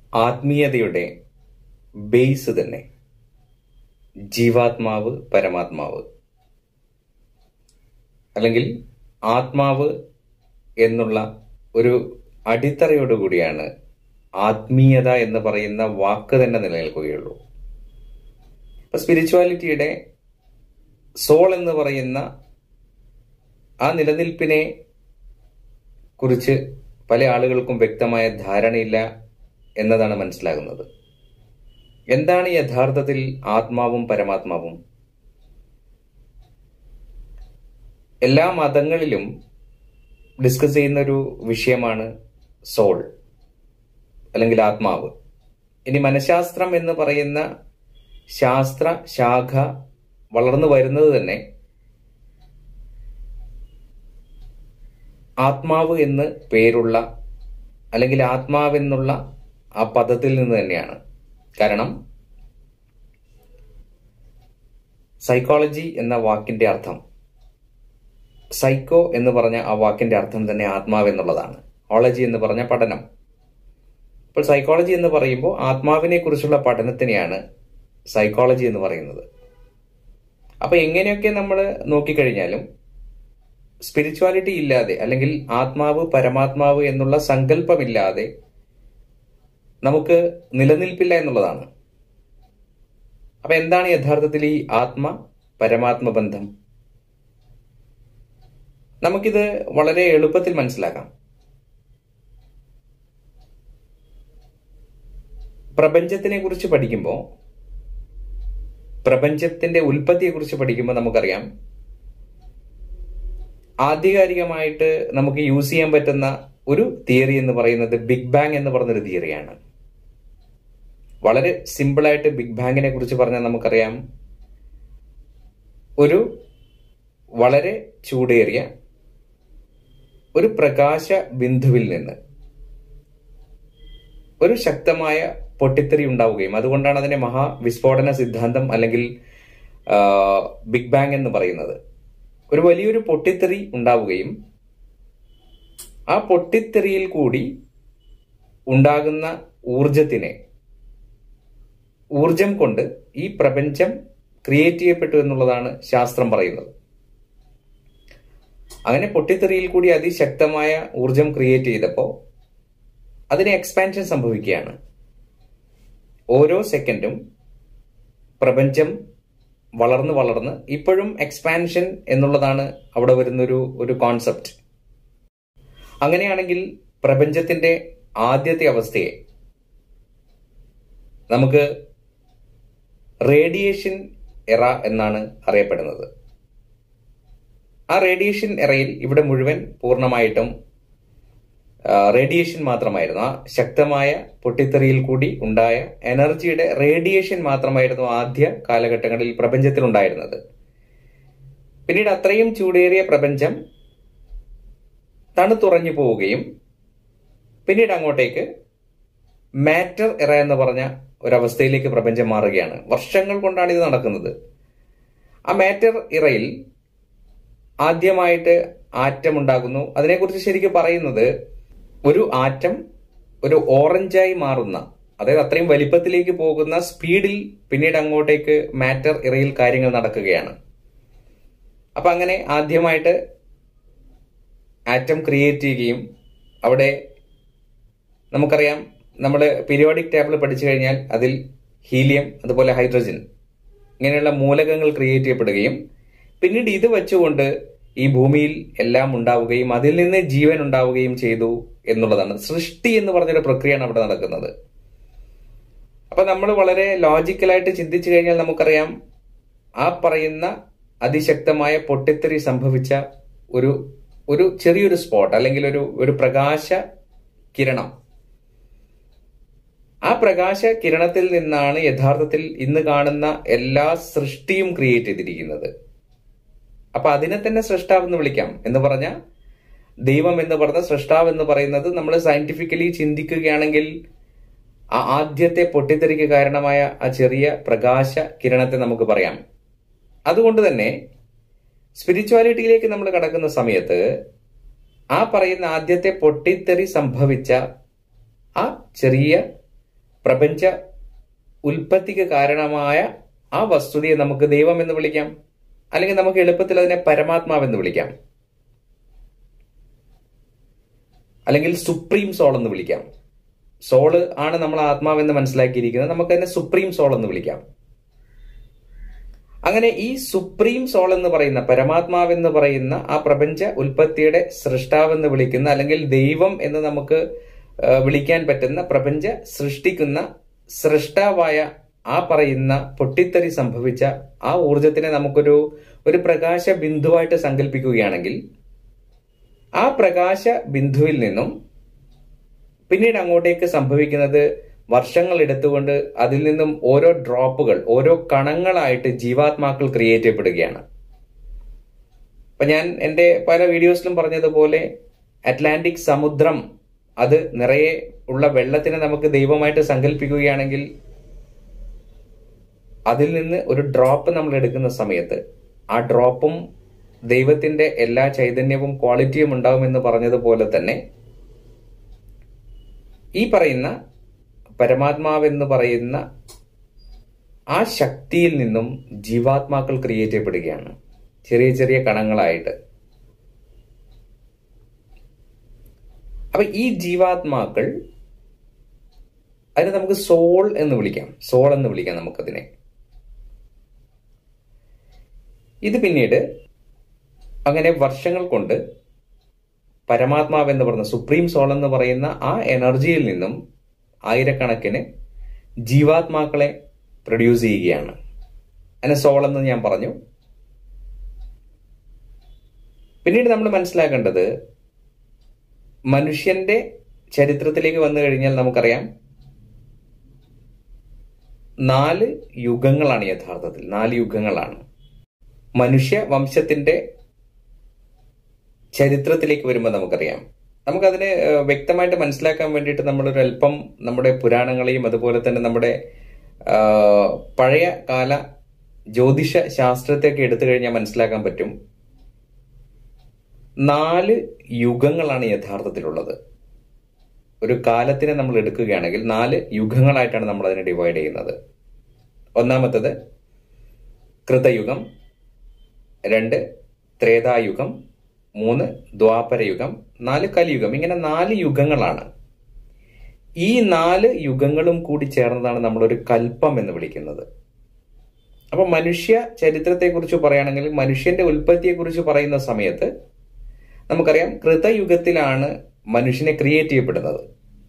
ആത്മീയതയുടെ ബേസ് തന്നെ ജീവാത്മാവ് പരമാത്മാവ് അല്ലെങ്കിൽ ആത്മാവ് എന്നുള്ള ഒരു അടിത്തറയോടുകൂടിയാണ് ആത്മീയത എന്ന് പറയുന്ന വാക്ക് തന്നെ നിലനിൽക്കുകയുള്ളൂ അപ്പൊ സ്പിരിച്വാലിറ്റിയുടെ സോൾ എന്ന് പറയുന്ന ആ നിലനിൽപ്പിനെ കുറിച്ച് പല ആളുകൾക്കും വ്യക്തമായ ധാരണയില്ല എന്നതാണ് മനസ്സിലാകുന്നത് എന്താണ് യഥാർത്ഥത്തിൽ ആത്മാവും പരമാത്മാവും എല്ലാ മതങ്ങളിലും ഡിസ്കസ് ചെയ്യുന്ന ഒരു വിഷയമാണ് സോൾ അല്ലെങ്കിൽ ആത്മാവ് ഇനി മനഃശാസ്ത്രം എന്ന് പറയുന്ന ശാസ്ത്ര ശാഖ വളർന്നു വരുന്നത് തന്നെ ആത്മാവ് എന്ന് പേരുള്ള അല്ലെങ്കിൽ ആത്മാവെന്നുള്ള ആ പദത്തിൽ നിന്ന് തന്നെയാണ് കാരണം സൈക്കോളജി എന്ന വാക്കിന്റെ അർത്ഥം സൈക്കോ എന്ന് പറഞ്ഞ ആ വാക്കിന്റെ അർത്ഥം തന്നെ ആത്മാവ് എന്നുള്ളതാണ് ഓളജി എന്ന് പറഞ്ഞ പഠനം ഇപ്പോൾ സൈക്കോളജി എന്ന് പറയുമ്പോൾ ആത്മാവിനെ കുറിച്ചുള്ള പഠനത്തിനെയാണ് സൈക്കോളജി എന്ന് പറയുന്നത് അപ്പൊ എങ്ങനെയൊക്കെ നമ്മൾ നോക്കിക്കഴിഞ്ഞാലും സ്പിരിച്വാലിറ്റി ഇല്ലാതെ അല്ലെങ്കിൽ ആത്മാവ് പരമാത്മാവ് എന്നുള്ള സങ്കല്പമില്ലാതെ നമുക്ക് നിലനിൽപ്പില്ല എന്നുള്ളതാണ് അപ്പൊ എന്താണ് യഥാർത്ഥത്തിൽ ഈ ആത്മ പരമാത്മ ബന്ധം നമുക്കിത് വളരെ എളുപ്പത്തിൽ മനസ്സിലാക്കാം പ്രപഞ്ചത്തിനെ കുറിച്ച് പഠിക്കുമ്പോൾ പ്രപഞ്ചത്തിന്റെ ഉൽപ്പത്തിയെ കുറിച്ച് പഠിക്കുമ്പോൾ നമുക്കറിയാം ആധികാരികമായിട്ട് നമുക്ക് യൂസ് ചെയ്യാൻ പറ്റുന്ന ഒരു തിയറി എന്ന് പറയുന്നത് ബിഗ് ബാങ് എന്ന് പറഞ്ഞൊരു തിയറിയാണ് വളരെ സിമ്പിളായിട്ട് ബിഗ് ബാങ്ങിനെ കുറിച്ച് പറഞ്ഞാൽ നമുക്കറിയാം ഒരു വളരെ ചൂടേറിയ ഒരു പ്രകാശ ബിന്ദുവിൽ നിന്ന് ഒരു ശക്തമായ പൊട്ടിത്തെറി ഉണ്ടാവുകയും അതുകൊണ്ടാണ് അതിനെ മഹാവിസ്ഫോടന സിദ്ധാന്തം അല്ലെങ്കിൽ ബിഗ് ബാങ് എന്ന് പറയുന്നത് ഒരു വലിയൊരു പൊട്ടിത്തെറി ഉണ്ടാവുകയും ആ പൊട്ടിത്തെറിയിൽ കൂടി ഉണ്ടാകുന്ന ഊർജത്തിനെ ഊർജം കൊണ്ട് ഈ പ്രപഞ്ചം ക്രിയേറ്റ് ചെയ്യപ്പെട്ടു എന്നുള്ളതാണ് ശാസ്ത്രം പറയുന്നത് അങ്ങനെ പൊട്ടിത്തെറിയിൽ കൂടി അതിശക്തമായ ഊർജം ക്രിയേറ്റ് ചെയ്തപ്പോൾ അതിന് എക്സ്പാൻഷൻ സംഭവിക്കുകയാണ് ഓരോ സെക്കൻഡും പ്രപഞ്ചം വളർന്ന് വളർന്ന് ഇപ്പോഴും എക്സ്പാൻഷൻ എന്നുള്ളതാണ് അവിടെ വരുന്നൊരു ഒരു കോൺസെപ്റ്റ് അങ്ങനെയാണെങ്കിൽ പ്രപഞ്ചത്തിന്റെ ആദ്യത്തെ അവസ്ഥയെ നമുക്ക് റേഡിയേഷൻ എറ എന്നാണ് അറിയപ്പെടുന്നത് ആ റേഡിയേഷൻ എറയിൽ ഇവിടെ മുഴുവൻ പൂർണ്ണമായിട്ടും റേഡിയേഷൻ മാത്രമായിരുന്നു ആ ശക്തമായ പൊട്ടിത്തെറിയിൽ കൂടി ഉണ്ടായ എനർജിയുടെ റേഡിയേഷൻ മാത്രമായിരുന്നു ആദ്യ കാലഘട്ടങ്ങളിൽ പ്രപഞ്ചത്തിൽ ഉണ്ടായിരുന്നത് പിന്നീട് അത്രയും ചൂടേറിയ പ്രപഞ്ചം തണുത്തുറഞ്ഞു പോവുകയും പിന്നീട് അങ്ങോട്ടേക്ക് മാറ്റർ എറ എന്ന് പറഞ്ഞ ഒരവസ്ഥയിലേക്ക് പ്രപഞ്ചം മാറുകയാണ് വർഷങ്ങൾ കൊണ്ടാണ് ഇത് നടക്കുന്നത് ആ മാറ്റർ ഇറയിൽ ആദ്യമായിട്ട് ആറ്റം ഉണ്ടാകുന്നു അതിനെക്കുറിച്ച് ശരിക്കും പറയുന്നത് ഒരു ആറ്റം ഒരു ഓറഞ്ചായി മാറുന്ന അതായത് അത്രയും വലിപ്പത്തിലേക്ക് പോകുന്ന സ്പീഡിൽ പിന്നീട് അങ്ങോട്ടേക്ക് മാറ്റർ ഇറയിൽ കാര്യങ്ങൾ നടക്കുകയാണ് അപ്പൊ അങ്ങനെ ആദ്യമായിട്ട് ആറ്റം ക്രിയേറ്റ് ചെയ്യുകയും അവിടെ നമുക്കറിയാം നമ്മൾ പീരിയോഡിക് ടേബിൾ പഠിച്ചു കഴിഞ്ഞാൽ അതിൽ ഹീലിയം അതുപോലെ ഹൈഡ്രജൻ ഇങ്ങനെയുള്ള മൂലകങ്ങൾ ക്രിയേറ്റ് ചെയ്യപ്പെടുകയും പിന്നീട് ഇത് വെച്ചുകൊണ്ട് ഈ ഭൂമിയിൽ എല്ലാം ഉണ്ടാവുകയും അതിൽ നിന്ന് ജീവൻ ഉണ്ടാവുകയും ചെയ്തു എന്നുള്ളതാണ് സൃഷ്ടി എന്ന് പറഞ്ഞൊരു പ്രക്രിയയാണ് അവിടെ നടക്കുന്നത് അപ്പൊ നമ്മൾ വളരെ ലോജിക്കലായിട്ട് ചിന്തിച്ചു കഴിഞ്ഞാൽ നമുക്കറിയാം ആ പറയുന്ന അതിശക്തമായ പൊട്ടിത്തെറി സംഭവിച്ച ഒരു ഒരു ചെറിയൊരു സ്പോട്ട് അല്ലെങ്കിൽ ഒരു ഒരു പ്രകാശ കിരണം ആ പ്രകാശ കിരണത്തിൽ നിന്നാണ് യഥാർത്ഥത്തിൽ ഇന്ന് കാണുന്ന എല്ലാ സൃഷ്ടിയും ക്രിയേറ്റ് ചെയ്തിരിക്കുന്നത് അപ്പൊ അതിനെ തന്നെ സൃഷ്ടാവ് എന്ന് വിളിക്കാം എന്ന് പറഞ്ഞ ദൈവം എന്ന് പറഞ്ഞ സൃഷ്ടാവ് എന്ന് പറയുന്നത് നമ്മൾ സയന്റിഫിക്കലി ചിന്തിക്കുകയാണെങ്കിൽ ആ ആദ്യത്തെ പൊട്ടിത്തെറിക്ക് കാരണമായ ആ ചെറിയ പ്രകാശ കിരണത്തെ നമുക്ക് പറയാം അതുകൊണ്ട് തന്നെ സ്പിരിച്വാലിറ്റിയിലേക്ക് നമ്മൾ കടക്കുന്ന സമയത്ത് ആ പറയുന്ന ആദ്യത്തെ പൊട്ടിത്തെറി സംഭവിച്ച ആ ചെറിയ പ്രപഞ്ച ഉൽപ്പത്തിക്ക് കാരണമായ ആ വസ്തുതയെ നമുക്ക് ദൈവം എന്ന് വിളിക്കാം അല്ലെങ്കിൽ നമുക്ക് എളുപ്പത്തിൽ അതിനെ പരമാത്മാവെന്ന് വിളിക്കാം അല്ലെങ്കിൽ സുപ്രീം സോൾ എന്ന് വിളിക്കാം സോള് ആണ് നമ്മൾ ആത്മാവെന്ന് മനസ്സിലാക്കിയിരിക്കുന്നത് നമുക്ക് അതിനെ സുപ്രീം സോൾ എന്ന് വിളിക്കാം അങ്ങനെ ഈ സുപ്രീം സോൾ എന്ന് പറയുന്ന പരമാത്മാവ് എന്ന് പറയുന്ന ആ പ്രപഞ്ച ഉൽപ്പത്തിയുടെ സൃഷ്ടാവെന്ന് വിളിക്കുന്ന അല്ലെങ്കിൽ ദൈവം എന്ന് നമുക്ക് വിളിക്കാൻ പറ്റുന്ന പ്രപഞ്ച സൃഷ്ടിക്കുന്ന സൃഷ്ടാവായ ആ പറയുന്ന പൊട്ടിത്തെറി സംഭവിച്ച ആ ഊർജത്തിനെ നമുക്കൊരു ഒരു പ്രകാശ ബിന്ദുവായിട്ട് സങ്കല്പിക്കുകയാണെങ്കിൽ ആ പ്രകാശ ബിന്ദുവിൽ നിന്നും പിന്നീട് അങ്ങോട്ടേക്ക് സംഭവിക്കുന്നത് വർഷങ്ങൾ എടുത്തുകൊണ്ട് അതിൽ നിന്നും ഓരോ ഡ്രോപ്പുകൾ ഓരോ കണങ്ങളായിട്ട് ജീവാത്മാക്കൾ ക്രിയേറ്റ് ചെയ്യപ്പെടുകയാണ് അപ്പൊ ഞാൻ എൻ്റെ പല വീഡിയോസിലും പറഞ്ഞതുപോലെ അറ്റ്ലാന്റിക് സമുദ്രം അത് നിറയെ ഉള്ള വെള്ളത്തിനെ നമുക്ക് ദൈവമായിട്ട് സങ്കല്പിക്കുകയാണെങ്കിൽ അതിൽ നിന്ന് ഒരു ഡ്രോപ്പ് നമ്മൾ എടുക്കുന്ന സമയത്ത് ആ ഡ്രോപ്പും ദൈവത്തിന്റെ എല്ലാ ചൈതന്യവും ക്വാളിറ്റിയും ഉണ്ടാവുമെന്ന് പറഞ്ഞതുപോലെ തന്നെ ഈ പറയുന്ന പരമാത്മാവെന്ന് പറയുന്ന ആ ശക്തിയിൽ നിന്നും ജീവാത്മാക്കൾ ക്രിയേറ്റ് ചെയ്യപ്പെടുകയാണ് ചെറിയ ചെറിയ കണങ്ങളായിട്ട് അപ്പൊ ഈ ജീവാത്മാക്കൾ അതിനെ നമുക്ക് സോൾ എന്ന് വിളിക്കാം സോൾ എന്ന് വിളിക്കാം നമുക്കതിനെ ഇത് പിന്നീട് അങ്ങനെ വർഷങ്ങൾ കൊണ്ട് പരമാത്മാവ് എന്ന് പറയുന്ന സുപ്രീം സോൾ എന്ന് പറയുന്ന ആ എനർജിയിൽ നിന്നും ആയിരക്കണക്കിന് ജീവാത്മാക്കളെ പ്രൊഡ്യൂസ് ചെയ്യുകയാണ് അതിനെ സോൾ എന്ന് ഞാൻ പറഞ്ഞു പിന്നീട് നമ്മൾ മനസ്സിലാക്കേണ്ടത് മനുഷ്യന്റെ ചരിത്രത്തിലേക്ക് വന്നു കഴിഞ്ഞാൽ നമുക്കറിയാം നാല് യുഗങ്ങളാണ് യഥാർത്ഥത്തിൽ നാല് യുഗങ്ങളാണ് മനുഷ്യ വംശത്തിന്റെ ചരിത്രത്തിലേക്ക് വരുമ്പോൾ നമുക്കറിയാം നമുക്കതിന് വ്യക്തമായിട്ട് മനസ്സിലാക്കാൻ വേണ്ടിയിട്ട് നമ്മളൊരു അല്പം നമ്മുടെ പുരാണങ്ങളെയും അതുപോലെ തന്നെ നമ്മുടെ പഴയ കാല ജ്യോതിഷ ശാസ്ത്രത്തെയൊക്കെ എടുത്തു കഴിഞ്ഞാൽ മനസ്സിലാക്കാൻ പറ്റും നാല് യുഗങ്ങളാണ് യഥാർത്ഥത്തിലുള്ളത് ഒരു കാലത്തിനെ നമ്മൾ എടുക്കുകയാണെങ്കിൽ നാല് യുഗങ്ങളായിട്ടാണ് നമ്മൾ അതിനെ ഡിവൈഡ് ചെയ്യുന്നത് ഒന്നാമത്തത് കൃതയുഗം രണ്ട് ത്രേതായുഗം മൂന്ന് ദ്വാപരയുഗം നാല് കലിയുഗം ഇങ്ങനെ നാല് യുഗങ്ങളാണ് ഈ നാല് യുഗങ്ങളും കൂടി ചേർന്നതാണ് നമ്മളൊരു കൽപ്പം എന്ന് വിളിക്കുന്നത് അപ്പൊ മനുഷ്യ ചരിത്രത്തെക്കുറിച്ച് പറയുകയാണെങ്കിൽ മനുഷ്യന്റെ ഉൽപ്പത്തിയെക്കുറിച്ച് പറയുന്ന സമയത്ത് നമുക്കറിയാം കൃതയുഗത്തിലാണ് മനുഷ്യനെ ക്രിയേറ്റ് ചെയ്യപ്പെടുന്നത്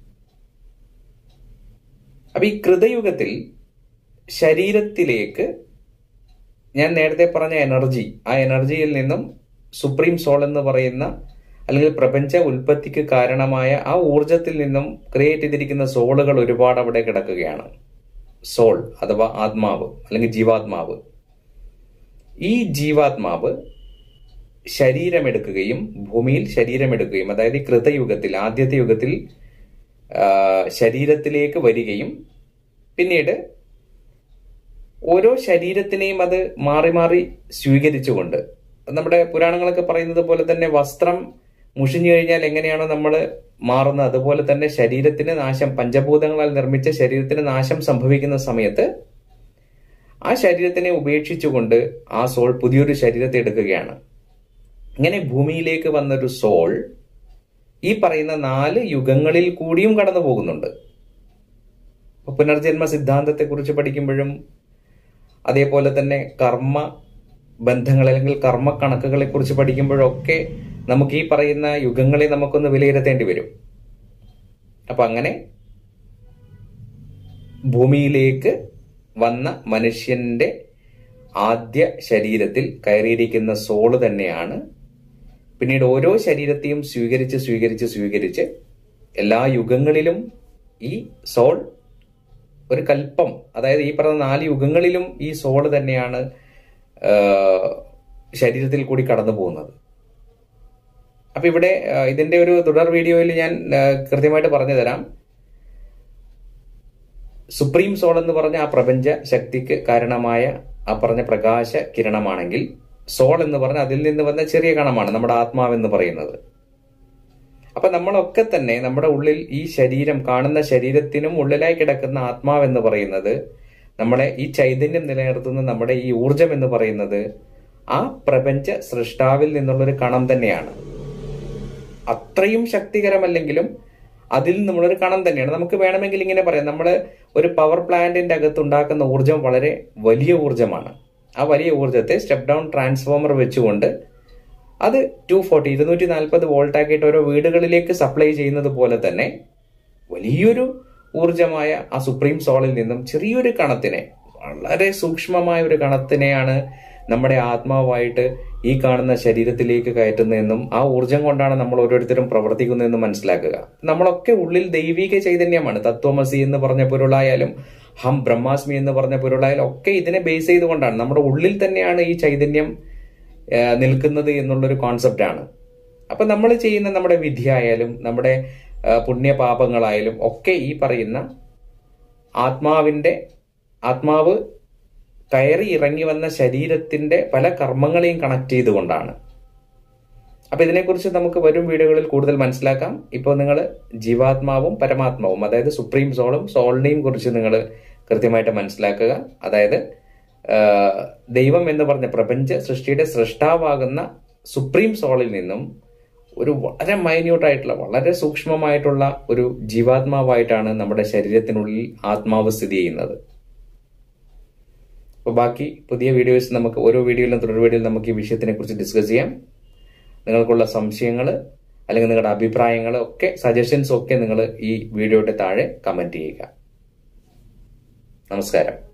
അപ്പൊ ഈ കൃതയുഗത്തിൽ ശരീരത്തിലേക്ക് ഞാൻ നേരത്തെ പറഞ്ഞ എനർജി ആ എനർജിയിൽ നിന്നും സുപ്രീം സോൾ എന്ന് പറയുന്ന അല്ലെങ്കിൽ പ്രപഞ്ച ഉൽപ്പത്തിക്ക് കാരണമായ ആ ഊർജത്തിൽ നിന്നും ക്രിയേറ്റ് ചെയ്തിരിക്കുന്ന സോളുകൾ ഒരുപാട് അവിടെ കിടക്കുകയാണ് സോൾ അഥവാ ആത്മാവ് അല്ലെങ്കിൽ ജീവാത്മാവ് ഈ ജീവാത്മാവ് ശരീരമെടുക്കുകയും ഭൂമിയിൽ ശരീരമെടുക്കുകയും അതായത് ഈ കൃതയുഗത്തിൽ ആദ്യത്തെ യുഗത്തിൽ ശരീരത്തിലേക്ക് വരികയും പിന്നീട് ഓരോ ശരീരത്തിനെയും അത് മാറി മാറി സ്വീകരിച്ചുകൊണ്ട് നമ്മുടെ പുരാണങ്ങളൊക്കെ പറയുന്നത് പോലെ തന്നെ വസ്ത്രം മുഷിഞ്ഞു കഴിഞ്ഞാൽ എങ്ങനെയാണോ നമ്മൾ മാറുന്നത് അതുപോലെ തന്നെ ശരീരത്തിന് നാശം പഞ്ചഭൂതങ്ങളാൽ നിർമ്മിച്ച ശരീരത്തിന് നാശം സംഭവിക്കുന്ന സമയത്ത് ആ ശരീരത്തിനെ ഉപേക്ഷിച്ചുകൊണ്ട് ആ സോൾ പുതിയൊരു ശരീരത്തെ എടുക്കുകയാണ് ഇങ്ങനെ ഭൂമിയിലേക്ക് വന്നൊരു സോൾ ഈ പറയുന്ന നാല് യുഗങ്ങളിൽ കൂടിയും കടന്നു പോകുന്നുണ്ട് പുനർജന്മ സിദ്ധാന്തത്തെ കുറിച്ച് പഠിക്കുമ്പോഴും അതേപോലെ തന്നെ കർമ്മ ബന്ധങ്ങൾ അല്ലെങ്കിൽ കർമ്മ കണക്കുകളെ കുറിച്ച് പഠിക്കുമ്പോഴൊക്കെ നമുക്ക് ഈ പറയുന്ന യുഗങ്ങളെ നമുക്കൊന്ന് വിലയിരുത്തേണ്ടി വരും അപ്പൊ അങ്ങനെ ഭൂമിയിലേക്ക് വന്ന മനുഷ്യന്റെ ആദ്യ ശരീരത്തിൽ കയറിയിരിക്കുന്ന സോള് തന്നെയാണ് പിന്നീട് ഓരോ ശരീരത്തെയും സ്വീകരിച്ച് സ്വീകരിച്ച് സ്വീകരിച്ച് എല്ലാ യുഗങ്ങളിലും ഈ സോൾ ഒരു കൽപ്പം അതായത് ഈ പറഞ്ഞ നാല് യുഗങ്ങളിലും ഈ സോള് തന്നെയാണ് ശരീരത്തിൽ കൂടി കടന്നു പോകുന്നത് അപ്പൊ ഇവിടെ ഇതിന്റെ ഒരു തുടർ വീഡിയോയിൽ ഞാൻ കൃത്യമായിട്ട് പറഞ്ഞു തരാം സുപ്രീം സോൾ എന്ന് പറഞ്ഞ ആ പ്രപഞ്ച ശക്തിക്ക് കാരണമായ ആ പറഞ്ഞ പ്രകാശ കിരണമാണെങ്കിൽ സോൾ എന്ന് പറഞ്ഞ അതിൽ നിന്ന് വന്ന ചെറിയ കണമാണ് നമ്മുടെ ആത്മാവെന്ന് പറയുന്നത് അപ്പൊ നമ്മളൊക്കെ തന്നെ നമ്മുടെ ഉള്ളിൽ ഈ ശരീരം കാണുന്ന ശരീരത്തിനും ഉള്ളിലായി കിടക്കുന്ന ആത്മാവ് എന്ന് പറയുന്നത് നമ്മളെ ഈ ചൈതന്യം നിലനിർത്തുന്ന നമ്മുടെ ഈ ഊർജം എന്ന് പറയുന്നത് ആ പ്രപഞ്ച സൃഷ്ടാവിൽ നിന്നുള്ളൊരു കണം തന്നെയാണ് അത്രയും ശക്തികരമല്ലെങ്കിലും അതിൽ നമ്മളൊരു കണം തന്നെയാണ് നമുക്ക് വേണമെങ്കിൽ ഇങ്ങനെ പറയാം നമ്മൾ ഒരു പവർ പ്ലാന്റിന്റെ അകത്ത് ഉണ്ടാക്കുന്ന ഊർജം വളരെ വലിയ ഊർജമാണ് ആ വലിയ ഊർജത്തെ സ്റ്റെപ്പ് ഡൗൺ ട്രാൻസ്ഫോമർ വെച്ചുകൊണ്ട് അത് ടു ഫോർട്ടി ഇരുന്നൂറ്റി നാൽപ്പത് വോൾട്ട് ആക്കിയിട്ട് ഓരോ വീടുകളിലേക്ക് സപ്ലൈ ചെയ്യുന്നത് പോലെ തന്നെ വലിയൊരു ഊർജമായ ആ സുപ്രീം സോളിൽ നിന്നും ചെറിയൊരു കണത്തിനെ വളരെ സൂക്ഷ്മമായ ഒരു കണത്തിനെയാണ് നമ്മുടെ ആത്മാവായിട്ട് ഈ കാണുന്ന ശരീരത്തിലേക്ക് കയറ്റുന്നതെന്നും ആ ഊർജം കൊണ്ടാണ് നമ്മൾ ഓരോരുത്തരും പ്രവർത്തിക്കുന്നതെന്നും മനസ്സിലാക്കുക നമ്മളൊക്കെ ഉള്ളിൽ ദൈവിക ചൈതന്യമാണ് തത്വമസി എന്ന് പറഞ്ഞ പൊരുളായാലും ഹം ബ്രഹ്മാസ്മി എന്ന് പറഞ്ഞ പൊരുളായാലും ഒക്കെ ഇതിനെ ബേസ് ചെയ്തുകൊണ്ടാണ് നമ്മുടെ ഉള്ളിൽ തന്നെയാണ് ഈ ചൈതന്യം ആ, നിൽക്കുന്നത് എന്നുള്ളൊരു കോൺസെപ്റ്റാണ് അപ്പൊ നമ്മൾ ചെയ്യുന്ന നമ്മുടെ വിധി ആയാലും നമ്മുടെ ആ, പുണ്യപാപങ്ങളായാലും ഒക്കെ ഈ പറയുന്ന ആത്മാവിന്റെ ആത്മാവ് കയറി ഇറങ്ങി വന്ന ശരീരത്തിന്റെ പല കർമ്മങ്ങളെയും കണക്ട് ചെയ്തുകൊണ്ടാണ് അപ്പൊ ഇതിനെക്കുറിച്ച് നമുക്ക് വരും വീഡിയോകളിൽ കൂടുതൽ മനസ്സിലാക്കാം ഇപ്പോൾ നിങ്ങൾ ജീവാത്മാവും പരമാത്മാവും അതായത് സുപ്രീം സോളും സോളിനെയും കുറിച്ച് നിങ്ങൾ കൃത്യമായിട്ട് മനസ്സിലാക്കുക അതായത് ആ, ദൈവം എന്ന് പറഞ്ഞ പ്രപഞ്ച സൃഷ്ടിയുടെ സൃഷ്ടാവാകുന്ന സുപ്രീം സോളിൽ നിന്നും ഒരു വളരെ മൈന്യൂട്ടായിട്ടുള്ള വളരെ സൂക്ഷ്മമായിട്ടുള്ള ഒരു ജീവാത്മാവായിട്ടാണ് നമ്മുടെ ശരീരത്തിനുള്ളിൽ ആത്മാവ് സ്ഥിതി ചെയ്യുന്നത് അപ്പോൾ ബാക്കി പുതിയ വീഡിയോസ് നമുക്ക് ഓരോ വീഡിയോയിലും തുടർ വീഡിയോയിലും നമുക്ക് ഈ വിഷയത്തിനെ കുറിച്ച് ഡിസ്കസ് ചെയ്യാം നിങ്ങൾക്കുള്ള സംശയങ്ങൾ അല്ലെങ്കിൽ നിങ്ങളുടെ അഭിപ്രായങ്ങൾ ഒക്കെ സജഷൻസ് ഒക്കെ നിങ്ങൾ ഈ വീഡിയോയുടെ താഴെ കമന്റ് ചെയ്യുക നമസ്കാരം